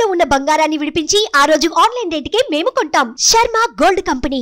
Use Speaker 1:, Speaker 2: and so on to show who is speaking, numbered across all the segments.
Speaker 1: తాకట్టులో ఉన్న బంగారాన్ని విడిపించి ఆ రోజు ఆన్లైన్ రేటుకే మేము కొంటాం శర్మ గోల్డ్ కంపెనీ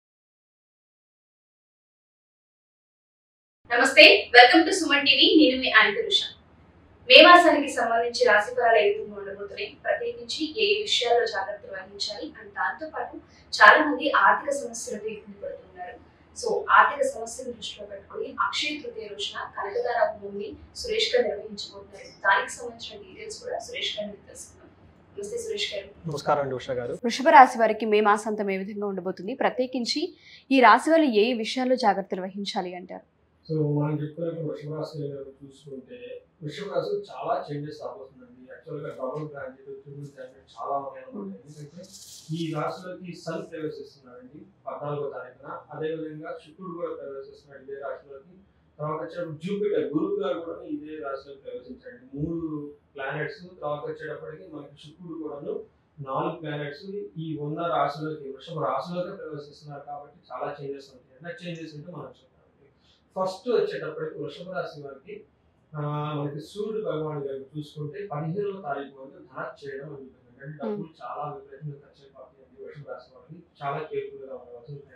Speaker 2: నమస్తే వెల్కమ్ టు సుమన్ టీవీ నేను మీ యాంకర్ ఉషా మే మాసానికి సంబంధించి రాశి ఫలాలు ఏ విధంగా ఉండబోతున్నాయి ప్రత్యేకించి ఏ ఏ విషయాల్లో జాగ్రత్తలు వహించాలి అండ్ దాంతో పాటు చాలా మంది ఆర్థిక సమస్యలతో ఇబ్బంది పడుతున్నారు సో ఆర్థిక సమస్యలు దృష్టిలో పెట్టుకుని అక్షయ తృతీయ రోజున కనకదార భూమిని సురేష్ గారు నిర్వహించబోతున్నారు దానికి సంబంధించిన డీటెయిల్స్ కూడా సురేష్ గారిని తెలుసుకుందాం నమస్తే సురేష్ గారు
Speaker 3: నమస్కారం అండి ఉషా గారు
Speaker 4: వృషభ రాశి వారికి మే మాసాంతం ఏ విధంగా ఉండబోతుంది ప్రత్యేకించి ఈ రాశి వాళ్ళు ఏ విషయాల్లో జాగ్రత్తలు వహించాలి అంటారు
Speaker 3: సో మనం చెప్పుకున్నప్పుడు వృషభ రాశి చూసుకుంటే వృషభ రాశి చాలా చేంజెస్ రాబోతుందండి యాక్చువల్గా డబుల్ ట్రాన్సిట్ ట్రిపుల్ ట్రాన్సిట్ చాలా ఉన్నాయి అన్నమాట ఎందుకంటే ఈ రాశిలోకి సన్ ప్రవేశిస్తున్నాడండి పద్నాలుగో తారీఖున అదేవిధంగా శుక్రుడు కూడా ప్రవేశిస్తున్నాడు ఇదే రాశిలోకి తర్వాత వచ్చేటప్పుడు జూపిటర్ గురువు గారు కూడా ఇదే రాశిలోకి ప్రవేశించాడు మూడు ప్లానెట్స్ తర్వాత వచ్చేటప్పటికి మనకి శుక్రుడు కూడాను నాలుగు ప్లానెట్స్ ఈ ఉన్న రాశిలోకి వృషభ రాశిలోకి ప్రవేశిస్తున్నారు కాబట్టి చాలా చేంజెస్ ఉంటాయి ఎంత చేంజెస్ ఉంటే మనం చెప్తాం ఫస్ట్ వచ్చేటప్పటికి వృషభ రాశి వారికి ఆ, మనకి సూర్యుడు భగవాన్ గారు చూసుకుంటే పదిహేనవ తారీఖు వరకు ధన చేయడం జరుగుతుంది అంటే డబ్బులు చాలా విపరీతంగా ఖర్చు అయిపోతుంది వృషభ రాశి వారికి చాలా కేర్ఫుల్ గా ఉండవలసి ఉంటుంది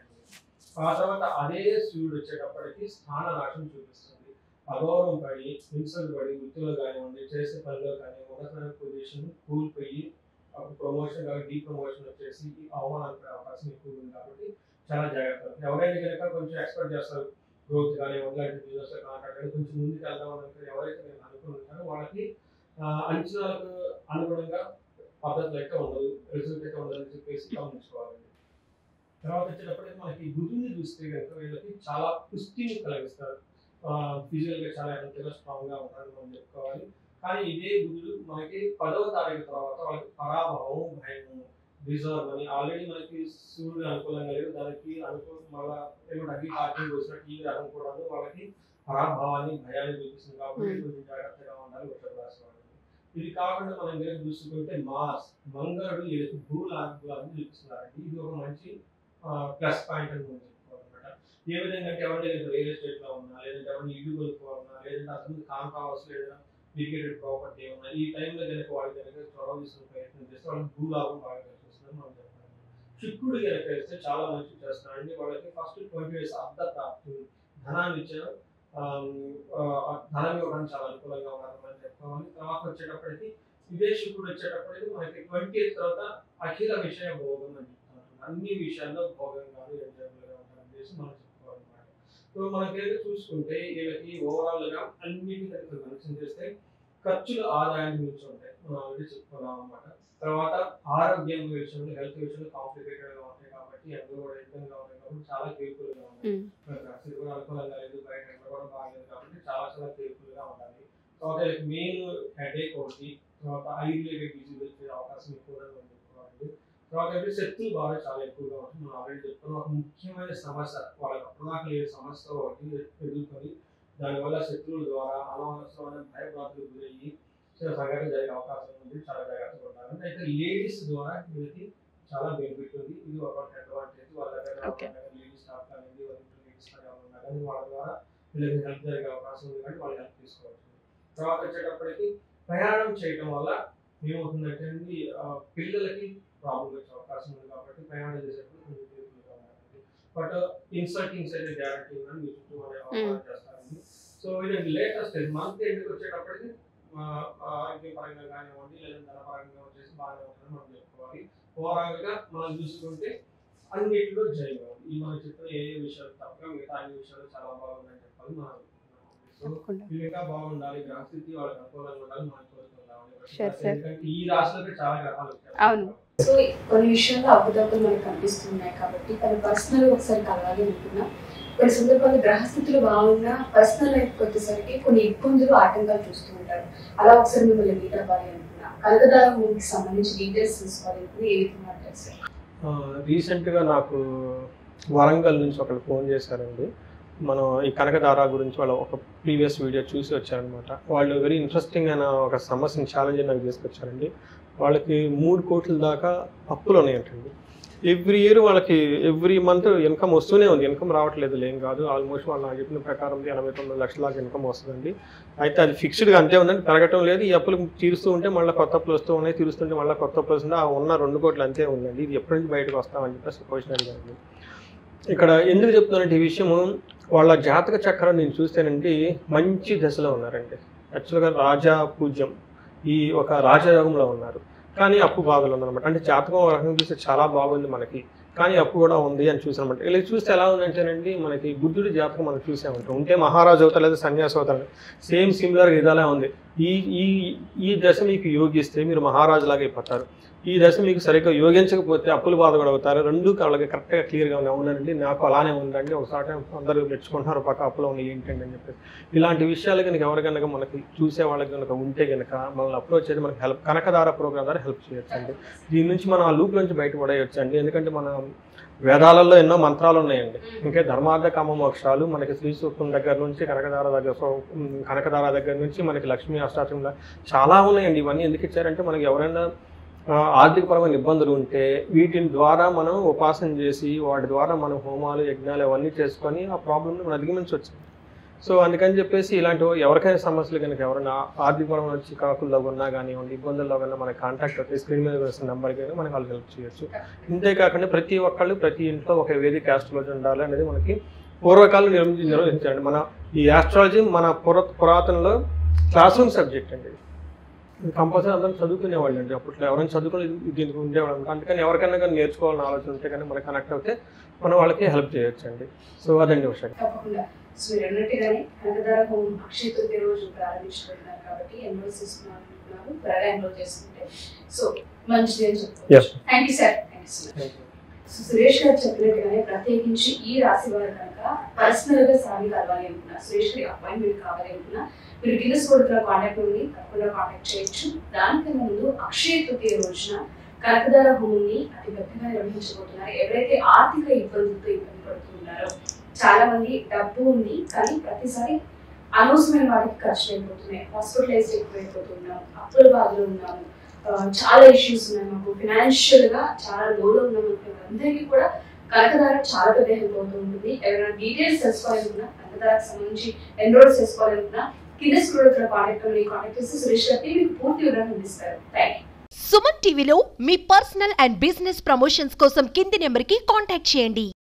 Speaker 3: ఆ తర్వాత అదే సూర్యుడు వచ్చేటప్పటికి స్థాన నాశనం చూపిస్తుంది అగౌరవం పడి హింసలు పడి వృత్తిలో కానివ్వండి చేసే పనిలో కానీ ఉన్నతమైన పొజిషన్ కూలిపోయి ప్రమోషన్ కానీ డీ ప్రమోషన్ వచ్చేసి అవమానాలు పడే అవకాశం ఎక్కువ ఉంది కాబట్టి చాలా జాగ్రత్త ఎవరైనా కనుక కొంచెం ఎక్స్పెక్ట్ చేస్తారు గ్రోత్ కానీ ఇలాంటి బిజినెస్ కాంట్రాక్ట్ కానీ కొంచెం ముందుకు వెళ్దాం అనుకుని ఎవరైతే నేను అనుకుని ఉంటారో వాళ్ళకి ఆ, అంచనాలకు అనుగుణంగా పద్ధతులు అయితే ఉండదు రిజల్ట్ అయితే ఉండదని చెప్పేసి గమనించుకోవాలండి తర్వాత వచ్చేటప్పటికి మనకి బుద్ధుని చూస్తే కనుక వీళ్ళకి చాలా పుష్టిని కలిగిస్తారు ఫిజికల్ గా చాలా హెల్త్గా స్ట్రాంగ్ గా ఉంటారని మనం చెప్పుకోవాలి కానీ ఇదే బుద్ధుడు మనకి పదవ తారీఖు తర్వాత వాళ్ళకి పరాభవం భయం రిజర్వ్ అని ఆల్రెడీ మనకి సూర్యుడు అనుకూలంగా లేదు దానికి అనుకూల మళ్ళా ఏమంటే అగ్ని కార్యం వచ్చినట్టు ఈ గ్రహం కూడా వాళ్ళకి పరాభావాన్ని భయాన్ని చూపిస్తుంది కాబట్టి
Speaker 4: Hmm.
Speaker 3: కొంచెం జాగ్రత్తగా ఉండాలి వృషభ రాశి వాళ్ళు ఇది కాకుండా మనం కనుక చూసుకుంటే మార్స్ మంగళుడు వీళ్ళకి భూలాభాలను చూపిస్తున్నారండి ఇది ఒక మంచి ప్లస్ పాయింట్ అని మనం చెప్పుకోవాలన్నమాట ఏ విధంగా అంటే ఎవరైనా రియల్ ఎస్టేట్ లో ఉన్నా లేదంటే ఎవరైనా ఇల్లు కొనుక్కోవాలన్నా లేదంటే అతను కాన్ కావచ్చు లేదా లిమిటెడ్ ప్రాపర్టీ ఉన్నా ఈ టైంలో కనుక వాళ్ళు కనుక చొరవ తీసుకునే ప్రయత్నం చేస్తే వాళ్ళకి భూలాభం బాగా కనిపిస్తుంది మనం చెప్పాలి శుక్రుడు కనుక ఇస్తే చాలా మంచి చేస్తున్నారండి వాళ్ళకి ఫస్ట్ ట్వంటీ డేస్ అర్ధ ప్రాప్తి ధనాన్ని ఇచ్చారు ఆమ్, ఆ, ధనం ఇవ్వడానికి చాలా అనుకూలంగా ఉన్నారు మనం చెప్పుకోవాలి తర్వాత వచ్చేటప్పటికి ఇదే శుక్రుడు వచ్చేటప్పటికి మనకి ట్వంటీ తర్వాత అఖిల విషయ భోగం అని చెప్తున్నారు అన్ని విషయాల్లో భోగంగాను ఎంజాయబుల్గా ఉంటారని చెప్పేసి మనం చెప్పుకోవాలన్నమాట సో మనకైతే చూసుకుంటే వీళ్ళకి ఓవరాల్ గా అన్నిటిని కనుక కనెక్షన్ చేస్తే ఖర్చులు ఆదాయాన్ని మించి ఉంటాయి మనం ఆల్రెడీ చెప్పుకున్నాం అనమాట తర్వాత ఆరోగ్యం విషయంలో హెల్త్ విషయంలో కాంప్లికేటెడ్ గా ఉంటాయి కాబట్టి అందులో కూడా ఇబ్బందిగా ఉంటాయి కాబట్టి చాలా కేర్ఫుల్ గా ఉంటాయి
Speaker 4: ఉమ్.
Speaker 3: పరిస్థితి కూడా అనుకూలంగా లేదు బయట ఎండ కూడా బాగాలేదు కాబట్టి చాలా చాలా కేర్ఫుల్ గా ఉండాలి తర్వాత మెయిన్ హెడేక్ ఒకటి తర్వాత ఐ రిలేటెడ్ డిసీజ్ వచ్చే అవకాశం ఎక్కువగా ఉంది చెప్పుకోవాలి తర్వాత అయితే శక్తులు బాగా చాలా ఎక్కువగా ఉంటుంది మనం ఆల్రెడీ చెప్తున్నాం ఒక ముఖ్యమైన సమస్య వాళ్ళకి అప్పటిదాకా లేని సమస్య ఒకటి ఎదుర్కొని దానివల్ల శత్రువుల ద్వారా అనవసరమైన భయభ్రాంతులకు గురయ్యి చిన్న సంఘటన జరిగే అవకాశం ఉంది చాలా జాగ్రత్తగా ఉండాలి అయితే లేడీస్ ద్వారా వీళ్ళకి చాలా బెనిఫిట్ ఉంది ఇది ఒక అడ్వాంటేజ్ వాళ్ళ
Speaker 4: Okay.
Speaker 3: దగ్గర లేడీస్ స్టాఫ్ అనేది వాళ్ళ లేడీస్ ఉన్నా కానీ వాళ్ళ ద్వారా వీళ్ళకి హెల్ప్ జరిగే అవకాశం ఉంది కానీ వాళ్ళు హెల్ప్ తీసుకోవచ్చు తర్వాత వచ్చేటప్పటికి ప్రయాణం చేయడం వల్ల ఏమవుతుందంటే అండి ఆ, పిల్లలకి ప్రాబ్లం వచ్చే అవకాశం ఉంది కాబట్టి ప్రయాణం చేసేటప్పుడు కొంచెం కేర్ఫుల్గా ఉండాలి బట్ ఇన్సల్టింగ్స్ అయితే గ్యారంటీ ఉందని మీ చుట్టూ అనే అవగాహన చేస్తారండి సో ఇది లేటెస్ట్ మంత్ ఎండ్కి వచ్చేటప్పటికి ఆ, ఆరోగ్య పరంగా కానివ్వండి లేదా ధన పరంగా వచ్చేసి బాగానే ఉంటుందని మనం చెప్పుకోవాలి ఓవరాల్ గా మనం చూసుకుంటే అన్నిటిలో జయం ఉంది ఈ మనం చెప్పిన ఏ ఏ విషయాలు తప్పగా మిగతా అన్ని విషయాలు చాలా బాగున్నాయని చెప్పాలి మనం అనుకుంటున్నాం. సో
Speaker 4: తప్పకుండా
Speaker 3: వీళ్ళు ఇంకా బాగుండాలి గ్రహస్థితి వాళ్ళకి అనుకూలంగా ఉండాలి మనం కోరుకుందాం
Speaker 4: Sure, sir.
Speaker 3: ఎందుకంటే ఈ రాశులకి చాలా గ్రహాలు వచ్చాయి.
Speaker 4: అవును.
Speaker 2: సో కొన్ని విషయాల్లో అప్పుడప్పుడు మనకు కనిపిస్తున్నాయి కాబట్టి తన పర్సనల్ ఒకసారి కలవాలి అనుకున్నా కొన్ని సందర్భాల్లో గ్రహస్థితులు బాగున్నా పర్సనల్ లైఫ్ వచ్చేసరికి కొన్ని ఇబ్బందులు ఆటంకాలు చూస్తూ ఉంటారు అలా ఒకసారి మిమ్మల్ని మీట్ అవ్వాలి అనుకున్నా కనకదార మూవీకి సంబంధించి డీటెయిల్స్ తీసుకోవాలి అనుకున్నా ఏ విధంగా అంటారు సార్
Speaker 3: ఆ, రీసెంట్గా నాకు వరంగల్ నుంచి ఒకరు ఫోన్ చేశారండి మనం ఈ కనకదార గురించి వాళ్ళ ఒక ప్రీవియస్ వీడియో చూసి వచ్చారనమాట వాళ్ళు వెరీ ఇంట్రెస్టింగ్ అయిన ఒక సమస్యని ఛాలెంజ్ నాకు తీసుకొచ్చారండి వాళ్ళకి మూడు కోట్ల దాకా అప్పులు ఉన్నాయంటండి
Speaker 5: ఎవ్రీ ఇయర్ వాళ్ళకి ఎవ్రీ మంత్ ఇన్కమ్ వస్తూనే ఉంది ఇన్కమ్ రావట్లేదు ఏం కాదు ఆల్మోస్ట్ వాళ్ళు నాకు చెప్పిన ప్రకారం ఎనభై తొమ్మిది లక్షల దాకా ఇన్కమ్ వస్తుందండి అయితే అది ఫిక్స్డ్గా అంతే ఉందండి పెరగటం లేదు ఈ అప్పులు తీరుస్తూ ఉంటే మళ్ళీ కొత్త అప్పులు వస్తూ ఉన్నాయి తీరుస్తుంటే మళ్ళీ కొత్త అప్పులు వస్తుంది ఆ ఉన్న రెండు కోట్లు అంతే ఉందండి ఇది ఎప్పటి నుంచి బయటకు వస్తామని చెప్పేసి క్వశ్చన్ అడిగాను ఇక్కడ ఎందుకు చెప్తున్నానంటే ఈ విషయము వాళ్ళ జాతక చక్రం నేను చూస్తేనండి మంచి దశలో ఉన్నారండి యాక్చువల్గా రాజా పూజ్యం ఈ ఒక రాజయోగంలో ఉన్నారు కానీ అప్పు బాధలు ఉందన్నమాట అంటే జాతకం ఒక రకంగా చూస్తే చాలా బాగుంది మనకి కానీ అప్పు కూడా ఉంది అని చూసానమాట ఇలా చూస్తే ఎలా ఉందంటేనండి మనకి బుద్ధుడి జాతకం మనం చూసామంటే ఉంటే మహారాజు అవుతా లేదా సన్యాసి అవుతారు సేమ్ సిమిలర్గా ఇదలా ఉంది ఈ ఈ ఈ దశ మీకు యోగిస్తే మీరు మహారాజులాగా అయిపోతారు ఈ దశ మీకు సరిగ్గా యోగించకపోతే అప్పులు బాధ కూడా అవుతారు రెండు వాళ్ళకి కరెక్ట్గా క్లియర్గా ఉన్నాయి అవునండి నాకు అలానే ఉందండి ఒకసారి అందరూ మెచ్చుకుంటున్నారు పక్క అప్పులో ఉన్నాయి ఏంటండి అని చెప్పేసి ఇలాంటి విషయాలు కనుక ఎవరు కనుక మనకి చూసే వాళ్ళకి కనుక ఉంటే కనుక మనల్ని అప్రోచ్ చేసి మనకి హెల్ప్ కనకదార ప్రోగ్రామ్ ద్వారా హెల్ప్ చేయొచ్చు అండి దీని నుంచి మనం ఆ లూప్ నుంచి బయటపడేయచ్చు అండి ఎందుకంటే మన వేదాలలో ఎన్నో మంత్రాలు ఉన్నాయండి ఇంకా ధర్మార్థ కామ మోక్షాలు మనకి శ్రీ సూక్తం దగ్గర నుంచి కనకదార దగ్గర సో, ఉమ్, కనకదార దగ్గర నుంచి మనకి లక్ష్మీ అష్టాచం చాలా ఉన్నాయండి ఇవన్నీ ఎందుకు ఇచ్చారంటే మనకి ఎవరైనా ఆ, ఆర్థికపరమైన ఇబ్బందులు ఉంటే వీటిని ద్వారా మనం ఉపాసన చేసి వాటి ద్వారా మనం హోమాలు యజ్ఞాలు అవన్నీ చేసుకొని ఆ ప్రాబ్లమ్ని మనం అధిగమించవచ్చు సో అందుకని చెప్పేసి ఇలాంటి ఎవరికైనా సమస్యలు కనుక ఎవరైనా ఆర్థికపరమైన చికాకుల్లో ఉన్నా కానివ్వండి ఇబ్బందుల్లో కన్నా మనకి కాంటాక్ట్ అవుతే స్క్రీన్ మీద వస్తున్న నెంబర్కి అయినా మనకి వాళ్ళు హెల్ప్ చేయొచ్చు ఇంతేకాకుండా ప్రతి ఒక్కళ్ళు ప్రతి ఇంట్లో ఒక వేదిక ఆస్ట్రాలజీ ఉండాలి అనేది మనకి పూర్వకాలం నిర్వహించి నిర్వహించారండి మన ఈ ఆస్ట్రాలజీ మన పుర పురాతనలో క్లాస్ రూమ్ సబ్జెక్ట్ అండి కంపల్సరీ అందరం చదువుకునేవాళ్ళు అండి అప్పట్లో ఎవరైనా చదువుకుని దీనికి ఉండేవాళ్ళు అందుకని ఎవరికైనా కానీ నేర్చుకోవాలని ఆలోచన ఉంటే కానీ మనకి కనెక్ట్ అవుతే మనం వాళ్ళకి హెల్ప్ చేయొచ్చు అండి సో అదండి విషయం
Speaker 2: తప్పకుండా సో మీరు అన్నట్టుగానే కనకదార హోమ్ అక్షయ తృతీయ రోజు ప్రారంభించబడినారు కాబట్టి ఎన్రోల్ చేసుకున్నారు త్వరగా ఎన్రోల్ చేసుకుంటే సో మంచిది అని చెప్పుకోవచ్చు
Speaker 5: Yes.
Speaker 2: Thank you sir thank you so much so Suresh garu చెప్పినట్టుగానే ప్రత్యేకించి ఈ రాశి వారు కనుక పర్సనల్ గా సాగి కలవాలి అనుకున్నా సురేష్ గారి అపాయింట్మెంట్ కావాలి అనుకున్నా మీరు గిన్నెస్ కొడుతున్న కాంటాక్ట్ ఉంది తప్పకుండా కాంటాక్ట్ చేయొచ్చు దానికన్నా ముందు అక్షయ తృతీయ రోజున కనకదార భూమిని అతి పెద్దగా నిర్వహించబోతున్నారు ఎవరైతే ఆర్థిక ఇబ్బందులతో ఇబ్బంది పడుతున్నారో చాలా మంది డబ్బు ఉంది కానీ ప్రతిసారి అనవసరమైన వాటికి ఖర్చు అయిపోతున్నాయి హాస్పిటలైజ్ ఎక్కువైపోతున్నాం అప్పుల బాధలు ఉన్నాము ఆ, చాలా ఇష్యూస్ ఉన్నాయి మాకు ఫినాన్షియల్ గా చాలా లోలో ఉన్నాం అనుకునే అందరికీ కూడా కనకదార చాలా పెద్ద హెల్ప్ అవుతూ ఉంటుంది ఎవరైనా డీటెయిల్స్ తెలుసుకోవాలనుకున్నా కనకదారకు సంబంధించి ఎన్రోల్ చేసుకోవాలనుకున్నా కింద స్క్రోల్ కాంటాక్ట్ కాంటాక్ట్ చేసి సురేష్ గారికి మీకు పూర్తి వివరణ అందిస్తారు థ్యాంక్ యూ
Speaker 1: సుమన్ టీవీలో మీ పర్సనల్ అండ్ బిజినెస్ ప్రమోషన్స్ కోసం కింది నెంబర్కి కాంటాక్ట్ చేయండి